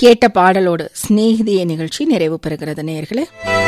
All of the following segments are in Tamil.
கேட்ட பாடலோடு சிநேகிதிய நிகழ்ச்சி நிறைவு பெறுகிறது நேர்களே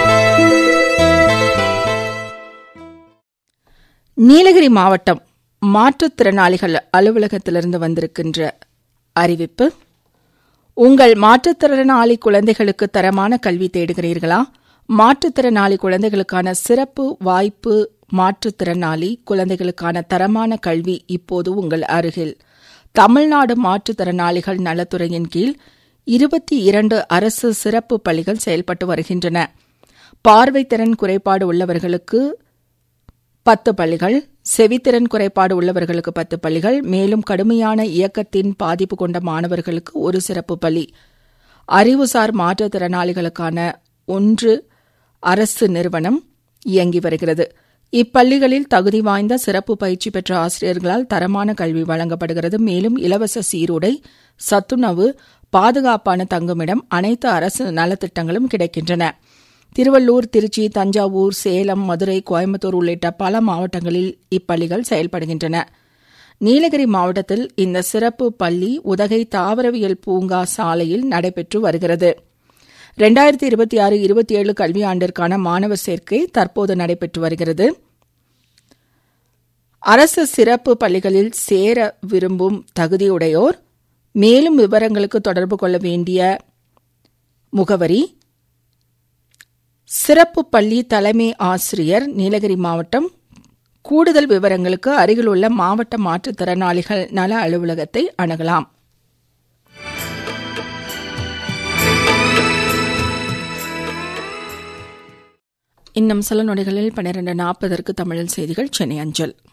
நீலகிரி மாவட்டம் மாற்றுத்திறனாளிகள் அலுவலகத்திலிருந்து வந்திருக்கின்ற அறிவிப்பு உங்கள் மாற்றுத்திறனாளி குழந்தைகளுக்கு தரமான கல்வி தேடுகிறீர்களா மாற்றுத்திறனாளி குழந்தைகளுக்கான சிறப்பு வாய்ப்பு மாற்றுத்திறனாளி குழந்தைகளுக்கான தரமான கல்வி இப்போது உங்கள் அருகில் தமிழ்நாடு மாற்றுத்திறனாளிகள் நலத்துறையின் கீழ் இருபத்தி இரண்டு அரசு சிறப்பு பள்ளிகள் செயல்பட்டு வருகின்றன பார்வைத்திறன் குறைபாடு உள்ளவர்களுக்கு பத்து பள்ளிகள் செவித்திறன் குறைபாடு உள்ளவர்களுக்கு பத்து பள்ளிகள் மேலும் கடுமையான இயக்கத்தின் பாதிப்பு கொண்ட மாணவர்களுக்கு ஒரு சிறப்பு பள்ளி அறிவுசார் மாற்றுத்திறனாளிகளுக்கான ஒன்று அரசு நிறுவனம் இயங்கி வருகிறது இப்பள்ளிகளில் தகுதி வாய்ந்த சிறப்பு பயிற்சி பெற்ற ஆசிரியர்களால் தரமான கல்வி வழங்கப்படுகிறது மேலும் இலவச சீருடை சத்துணவு பாதுகாப்பான தங்குமிடம் அனைத்து அரசு நலத்திட்டங்களும் கிடைக்கின்றன திருவள்ளூர் திருச்சி தஞ்சாவூர் சேலம் மதுரை கோயம்புத்தூர் உள்ளிட்ட பல மாவட்டங்களில் இப்பள்ளிகள் செயல்படுகின்றன நீலகிரி மாவட்டத்தில் இந்த சிறப்பு பள்ளி உதகை தாவரவியல் பூங்கா சாலையில் நடைபெற்று வருகிறது ரெண்டாயிரத்தி இருபத்தி ஆறு இருபத்தி ஏழு கல்வியாண்டிற்கான மாணவர் சேர்க்கை தற்போது நடைபெற்று வருகிறது அரசு சிறப்பு பள்ளிகளில் சேர விரும்பும் தகுதியுடையோர் மேலும் விவரங்களுக்கு தொடர்பு கொள்ள வேண்டிய முகவரி சிறப்பு பள்ளி தலைமை ஆசிரியர் நீலகிரி மாவட்டம் கூடுதல் விவரங்களுக்கு அருகிலுள்ள மாவட்ட மாற்றுத்திறனாளிகள் நல அலுவலகத்தை அணுகலாம் இன்னும் சில நொடிகளில் பன்னிரண்டு நாற்பதற்கு தமிழில் செய்திகள் சென்னை அஞ்சல்